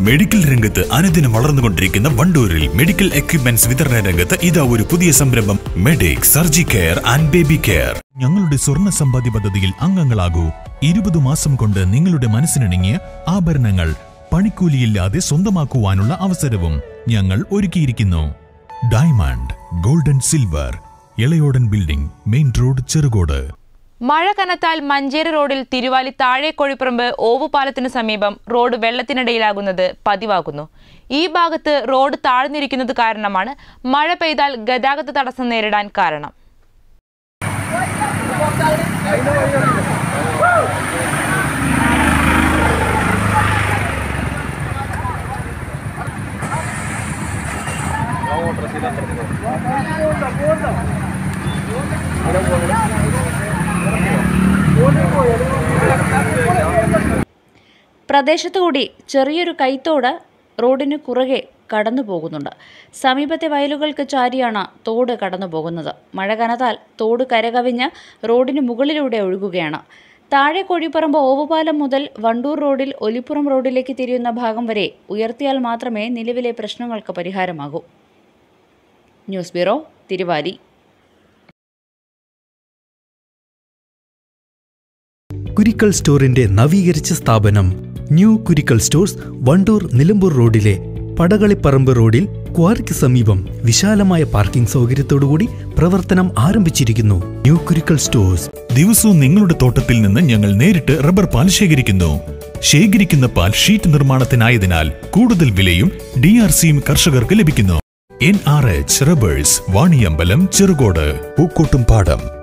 medical രംഗത്ത് അനുദിനം വളർന്നുകൊണ്ടിരിക്കുന്ന വണ്ടൂരിൽ മെഡിക്കൽ എക്യുപ്മെന്റ്സ് വിതരണ രംഗത്ത് ഇതാ ഒരു പുതിയ സംരംഭം medic surgi care and baby care ഞങ്ങളുടെ സ്വർണ്ണ സമ്പാദ്യ പദ്ധതിയിൽ അംഗങ്ങളാകൂ ഇരുപത് മാസം കൊണ്ട് നിങ്ങളുടെ മനസ്സിനിണങ്ങിയ ആഭരണങ്ങൾ പണിക്കൂലിയില്ലാതെ സ്വന്തമാക്കുവാനുള്ള അവസരവും ഞങ്ങൾ ഒരുക്കിയിരിക്കുന്നു diamond golden silver Elayodan building main road Cherukode മഴ കനത്താൽ മഞ്ചേരി റോഡിൽ തിരുവാലി താഴേക്കൊഴിപ്പറമ്പ് ഓവുപാലത്തിന് സമീപം റോഡ് വെള്ളത്തിനിടയിലാകുന്നത് പതിവാകുന്നു ഈ ഭാഗത്ത് റോഡ് താഴ്ന്നിരിക്കുന്നത് കാരണമാണ് മഴ പെയ്താൽ ഗതാഗത തടസ്സം നേരിടാൻ കാരണം പ്രദേശത്തുകൂടി ചെറിയൊരു കൈത്തോട് റോഡിന് കുറുകെ കടന്നു പോകുന്നുണ്ട് സമീപത്തെ വയലുകൾക്ക് ചാരിയാണ് തോട് കടന്നു പോകുന്നത് മഴ കനത്താൽ തോട് കരകവിഞ്ഞ് റോഡിന് മുകളിലൂടെ ഒഴുകുകയാണ് താഴെ കൊഴിപ്പറമ്പ് ഓവുപാലം മുതൽ വണ്ടൂർ റോഡിൽ ഒലിപ്പുറം റോഡിലേക്ക് തിരിയുന്ന ഭാഗം വരെ ഉയർത്തിയാൽ മാത്രമേ നിലവിലെ പ്രശ്നങ്ങൾക്ക് പരിഹാരമാകൂ ന്യൂസ് ബ്യൂറോ തിരുവാലി കുരിക്കൽ സ്റ്റോറിന്റെ നവീകരിച്ച സ്ഥാപനം ന്യൂ കുരിക്കൽ സ്റ്റോഴ്സ് വണ്ടൂർ നിലമ്പൂർ റോഡിലെ പടകളിപ്പറമ്പ് റോഡിൽ ക്വാറിക്ക് സമീപം വിശാലമായ പാർക്കിംഗ് സൗകര്യത്തോടുകൂടി പ്രവർത്തനം ആരംഭിച്ചിരിക്കുന്നു ന്യൂ കുരിക്കൽ സ്റ്റോഴ്സ് ദിവസവും നിങ്ങളുടെ തോട്ടത്തിൽ നിന്ന് ഞങ്ങൾ നേരിട്ട് റബ്ബർ പാൽ ശേഖരിക്കുന്നു ശേഖരിക്കുന്ന പാൽ ഷീറ്റ് നിർമ്മാണത്തിനായതിനാൽ കൂടുതൽ വിലയും ഡി ആർ സിയും കർഷകർക്ക് ലഭിക്കുന്നു N R H rubbers Vaniyambalam Cherukode പൂക്കോട്ടും പാടം